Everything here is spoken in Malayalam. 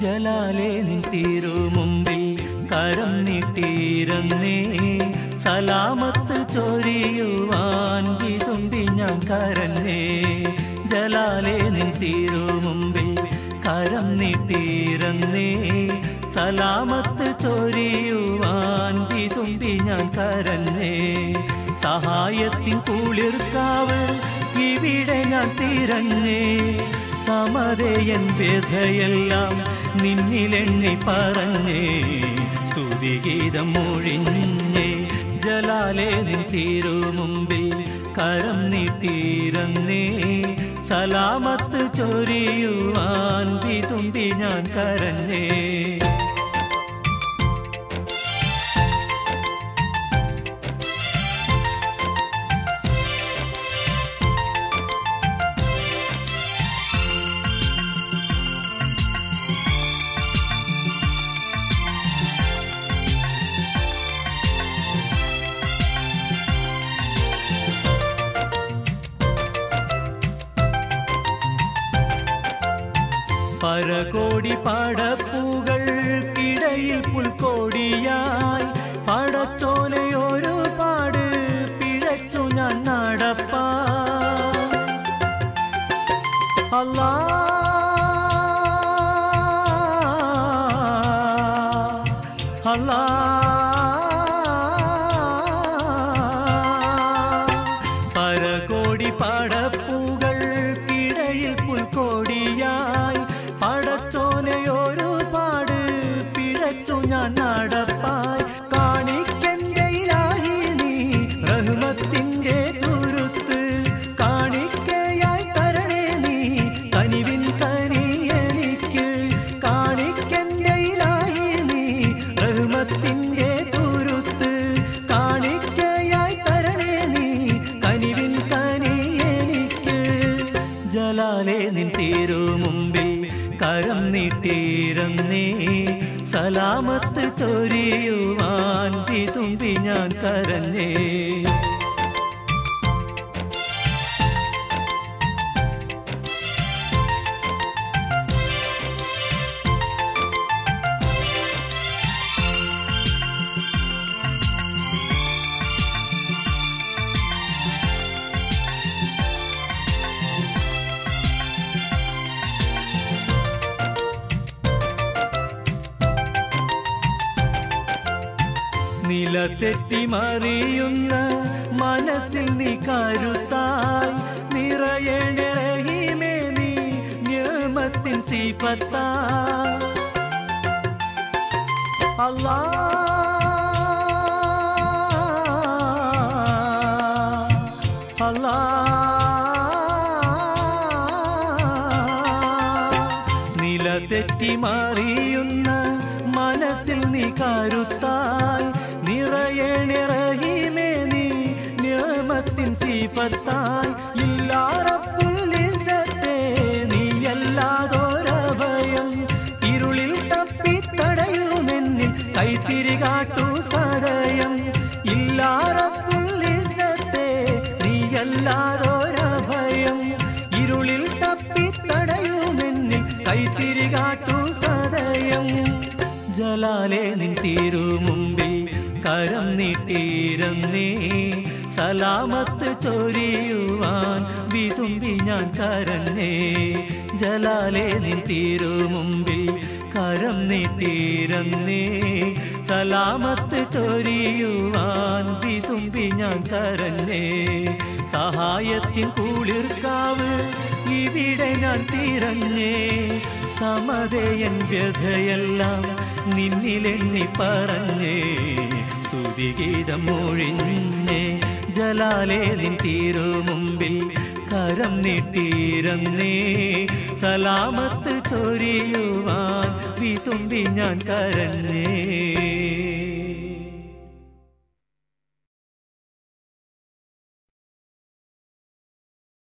ജലാലേ നിൻ തീരു മുമ്പിൽ കരം നീട്ടിയിരുന്നേ സലാമത്ത് ചൊരിയുവാൻ വിതുമ്പി ഞാൻ കരഞ്ഞേ ജലാലേ നിൻ തീരു മുമ്പിൽ കരം നീട്ടിയിരുന്നേ സലാമത്ത് ചൊരിയുവാൻ വിതുമ്പി ഞാൻ കരഞ്ഞേ സഹായത്തിൻ കുളിർക്കാവ് ഇവിടെ ഞാൻ തിരഞ്ഞേ സമതയൻ വ്യഥയെല്ലാം നിന്നിലെണ്ണി പറഞ്ഞേ സ്തുതിഗീതം മൊഴിഞ്ഞേ ജലാലേ നിൻ തീരു മുമ്പിൽ കരം നീട്ടിയിരുന്നേ സലാമത്ത് ചൊരിയുവാൻ വിതുമ്പി ഞാൻ കരഞ്ഞേ പരകോടി പടപ്പുകൾക്കിടയിൽ പുൽക്കോടിയായി പടത്തോലയൊരു പാട് പിഴച്ചു ഞാൻ നടപ്പാ അല്ലാ അല്ലാ പരകോടി പടപ്പുകൾക്കിടയിൽ പുൽക്കോടിയായി പടച്ചോനയൊരു പാട് പിഴച്ചു ഞാൻ നടപ്പായി കാണിക്കെന്തയിലായി നീ റഹ്മത്തിന്റെ തുരുത്ത് കാണിക്കയായി തരണേ നീ കനിവിൻ കനി എനിക്ക് കാണിക്കെന്തയിലായി നീ റഹ്മത്തിന്റെ തുരുത്ത് കാണിക്കയായി തരണേ നീ കനിവിൻ കനി എനിക്ക് ജലാലേ നിൻ തീരു മുമ്പിൽ കരം നീട്ടിയിരുന്നേ സലാമത്ത് ചൊരിയുവാൻ വിതുമ്പി ഞാൻ കരഞ്ഞേ നിലതെറ്റി മറിയുന്ന മനസ്സിൽ നീ കരുത്തായി നിറയണേ റഹീമേ നീ നിയമത്തിൻ സിഫത്താ അല്ലാ അല്ലാ നിലതെറ്റി മറിയുന്ന മനസ്സിൽ നീ കരുത്തായി നിറയണേ റഹീമേ നീ നിയമത്തിൻ സിഫത്തായി ഇല്ലാറപ്പുല്ലിസത്തെ നീയല്ലാതൊരഭയം ഇരുളിൽ തപ്പിത്തടയുമെന്നിൽ കൈത്തിരി കാട്ടു സദയം ഇല്ലാറപ്പുല്ലിസത്തെ നീയല്ലാതൊരഭയം ഇരുളിൽ തപ്പിത്തടയുമെന്നിൽ കൈത്തിരി കാട്ടു സദയം ജലാലേ നിൻ തീരു മുമ്പിൽ കരം നീട്ടിയിരുന്നേ സലാമത്ത് ചൊരിയുവാൻ വിതുമ്പി ഞാൻ കരഞ്ഞേ ജലാലേ നിൻ തീരു മുമ്പിൽ കരം നീട്ടിയിരുന്നേ സലാമത്ത് ചൊരിയുവാൻ വിതുമ്പി ഞാൻ കരഞ്ഞേ സഹായത്തിൻ കുളിർക്കാവ് ഇവിടെ ഞാൻ തിരഞ്ഞേ സമതയൻ വ്യഥയെല്ലാം നിന്നിലെണ്ണി പറഞ്ഞേ സ്തുതിഗീതം മൊഴിഞ്ഞേ ജലാലേ നിൻ തീരു മുമ്പിൽ കരം നീട്ടിയിരുന്നേ സലാമത്ത് ചൊരിയുവാൻ വിതുമ്പി ഞാൻ കരഞ്ഞേ